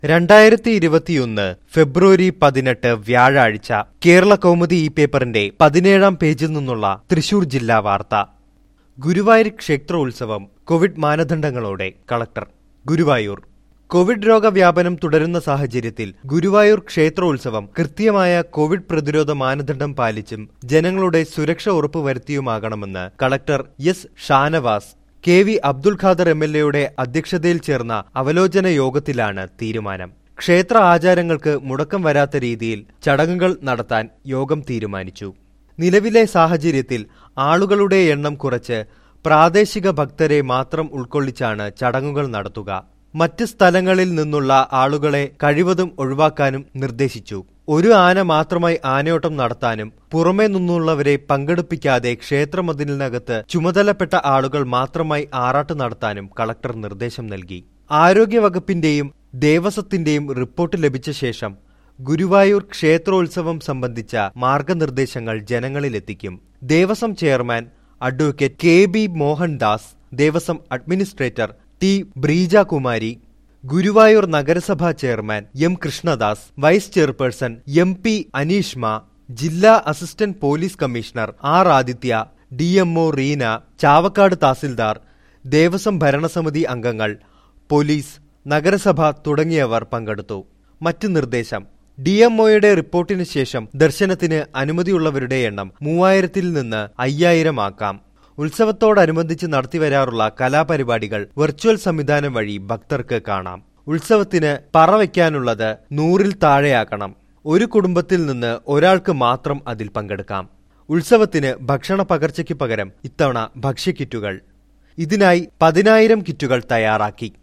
രണ്ടായിരത്തി ഇരുപത്തിയൊന്ന് ഫെബ്രുവരി പതിനെട്ട് വ്യാഴാഴ്ച കേരള കൗമുദി ഈ പേപ്പറിന്റെ പതിനേഴാം പേജിൽ നിന്നുള്ള തൃശൂർ ജില്ലാ വാർത്ത ഗുരുവായൂർ ക്ഷേത്രോത്സവം കോവിഡ് മാനദണ്ഡങ്ങളോടെ കളക്ടർ ഗുരുവായൂർ കോവിഡ് രോഗവ്യാപനം തുടരുന്ന സാഹചര്യത്തിൽ ഗുരുവായൂർ ക്ഷേത്രോത്സവം കൃത്യമായ കോവിഡ് പ്രതിരോധ മാനദണ്ഡം പാലിച്ചും ജനങ്ങളുടെ സുരക്ഷ ഉറപ്പുവരുത്തിയുമാകണമെന്ന് collector S Shanavas K V Abdul Khader M L എയുടെ അധ്യക്ഷതയിൽ ചേർന്ന അവലോചന യോഗത്തിലാണ് തീരുമാനം ക്ഷേത്ര ആചാരങ്ങൾക്ക് മുടക്കം വരാത്ത രീതിയിൽ ചടങ്ങുകൾ നടത്താൻ യോഗം തീരുമാനിച്ചു നിലവിലെ സാഹചര്യത്തിൽ ആളുകളുടെ എണ്ണം കുറച്ച് പ്രാദേശിക ഭക്തരെ മാത്രം ഉൾക്കൊള്ളിച്ചാണ് ചടങ്ങുകൾ നടത്തുക മറ്റ് സ്ഥലങ്ങളിൽ നിന്നുള്ള ആളുകളെ കഴിവതും ഒഴിവാക്കാനും നിർദ്ദേശിച്ചു ഒരു ആന മാത്രമായി ആനയോട്ടം നടത്താനും പുറമേ നിന്നുള്ളവരെ പങ്കെടുപ്പിക്കാതെ ക്ഷേത്രമതിലിനകത്ത് ചുമതലപ്പെട്ട ആളുകൾ മാത്രമായി ആറാട്ട് നടത്താനും കളക്ടർ നിർദ്ദേശം നൽകി ആരോഗ്യവകുപ്പിന്റെയും ദേവസ്വത്തിന്റെയും റിപ്പോർട്ട് ലഭിച്ച ശേഷം ഗുരുവായൂർ ക്ഷേത്രോത്സവം സംബന്ധിച്ച മാർഗനിർദ്ദേശങ്ങൾ ജനങ്ങളിലെത്തിക്കും Devaswom chairman advocate K B Mohandas Devaswom administrator T Breeja Kumari Guruvayur നഗരസഭാ chairman M Krishnadas vice chairperson M P Aneeshma ജില്ലാ assistant police commissioner R Adithya D M O Reena Chavakkad tahsildar Devaswom ഭരണസമിതി അംഗങ്ങൾ പോലീസ് നഗരസഭ തുടങ്ങിയവർ പങ്കെടുത്തു മറ്റ് നിർദ്ദേശം ഡി എംഒയുടെ റിപ്പോർട്ടിന് ശേഷം ദർശനത്തിന് അനുമതിയുള്ളവരുടെ എണ്ണം മൂവായിരത്തിൽ നിന്ന് അയ്യായിരം ആക്കാം ഉത്സവത്തോടനുബന്ധിച്ച് നടത്തിവരാറുള്ള കലാപരിപാടികൾ വെർച്വൽ സംവിധാനം വഴി ഭക്തർക്ക് കാണാം ഉത്സവത്തിന് പറ വയ്ക്കാനുള്ളത് നൂറിൽ താഴെയാക്കണം ഒരു കുടുംബത്തിൽ നിന്ന് ഒരാൾക്ക് മാത്രം അതിൽ പങ്കെടുക്കാം ഉത്സവത്തിന് ഭക്ഷണ പകർച്ചയ്ക്ക് പകരം ഇത്തവണ ഭക്ഷ്യക്കിറ്റുകൾ ഇതിനായി പതിനായിരം കിറ്റുകൾ തയ്യാറാക്കി